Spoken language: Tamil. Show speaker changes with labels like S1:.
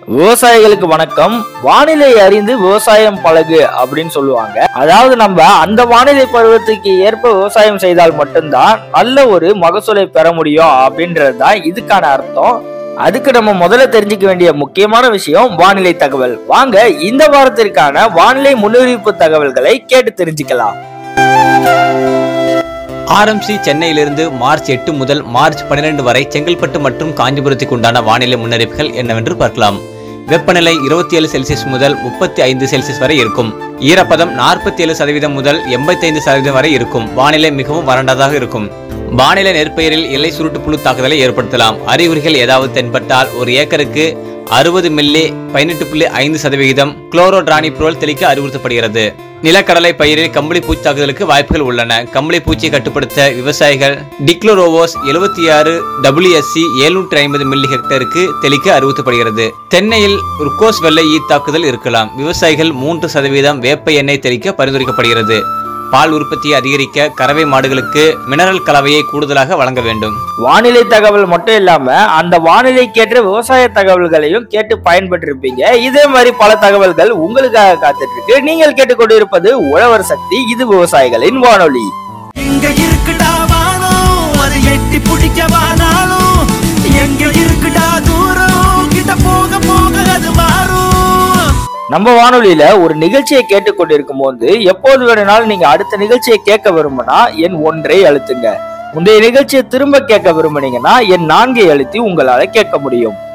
S1: விவசாயிகளுக்கு வணக்கம் வானிலை அறிந்து விவசாயம் பழகு அப்படின்னு சொல்லுவாங்க அதாவது நம்ம அந்த வானிலை பருவத்துக்கு ஏற்ப விவசாயம் செய்தால் மட்டும்தான் நல்ல ஒரு மகசூலை பெற முடியும் அப்படின்றது தான் இதுக்கான அர்த்தம் அதுக்கு நம்ம முதல்ல தெரிஞ்சுக்க வேண்டிய முக்கியமான விஷயம் வானிலை தகவல் வாங்க இந்த வாரத்திற்கான வானிலை முன்னறிவிப்பு தகவல்களை கேட்டு தெரிஞ்சுக்கலாம்
S2: ஆர்எம்சி சென்னையிலிருந்து மார்ச் எட்டு முதல் மார்ச் பன்னிரண்டு வரை செங்கல்பட்டு மற்றும் காஞ்சிபுரத்துக்கு உண்டான வானிலை முன்னறிவிப்புகள் என்னவென்று பார்க்கலாம் வெப்பநிலை இருபத்தி ஏழு செல்சியஸ் முதல் முப்பத்தி ஐந்து செல்சியஸ் வரை இருக்கும் ஈரப்பதம் நாற்பத்தி ஏழு சதவீதம் முதல் எண்பத்தி ஐந்து சதவீதம் வரை இருக்கும் வானிலை மிகவும் வறண்டதாக இருக்கும் வானிலை நெற்பயிரில் இலை சுருட்டு புழு தாக்குதலை ஏற்படுத்தலாம் அறிகுறிகள் ஏதாவது தென்பட்டால் ஒரு ஏக்கருக்கு அறுபது மில்லி பதினெட்டு புள்ளி ஐந்து சதவிகிதம் குளோரோட்ரானிப்ரோல் தெளிக்க அறிவுறுத்தப்படுகிறது நிலக்கடலை பயிரில் கம்பளி பூச்சி தாக்குதலுக்கு வாய்ப்புகள் உள்ளன கம்பளி பூச்சியை கட்டுப்படுத்த விவசாயிகள் டிக்ளோரோவோஸ் எழுபத்தி ஆறு டபிள்யூஎஸ்சி எழுநூற்றி ஐம்பது மில்லி ஹெக்டருக்கு தெளிக்க அறிவுறுத்தப்படுகிறது தென்னையில் ருக்கோஸ் வெள்ளை ஈ தாக்குதல் இருக்கலாம் விவசாயிகள் மூன்று சதவீதம் வேப்ப எண்ணெய் தெளிக்க பரிந்துரைக்கப்படுகிறது பால் உற்பத்தியை அதிகரிக்க கறவை மாடுகளுக்கு மினரல் கலவையை கூடுதலாக வழங்க வேண்டும்
S1: வானிலை தகவல் மட்டும் இல்லாம அந்த வானிலைக்கேற்ற விவசாய தகவல்களையும் கேட்டு பயன்பெற்றிருப்பீங்க இதே மாதிரி பல தகவல்கள் உங்களுக்காக காத்துட்டு இருக்கு நீங்கள் கேட்டுக்கொண்டிருப்பது உழவர் சக்தி இது விவசாயிகளின் வானொலி
S3: இங்க இருக்குடா வானம் அது எட்டி பிடிக்கவானாலும் எங்க இருக்குடா தூரம் கிட்ட போக போக அது மாறும்
S1: நம்ம வானொலியில ஒரு நிகழ்ச்சியை கேட்டுக்கொண்டிருக்கும் போது எப்போது வேணும்னாலும் நீங்க அடுத்த நிகழ்ச்சியை கேட்க விரும்பினா என் ஒன்றை அழுத்துங்க முந்தைய நிகழ்ச்சியை திரும்ப கேட்க விரும்புனீங்கன்னா என் நான்கை அழுத்தி உங்களால கேட்க முடியும்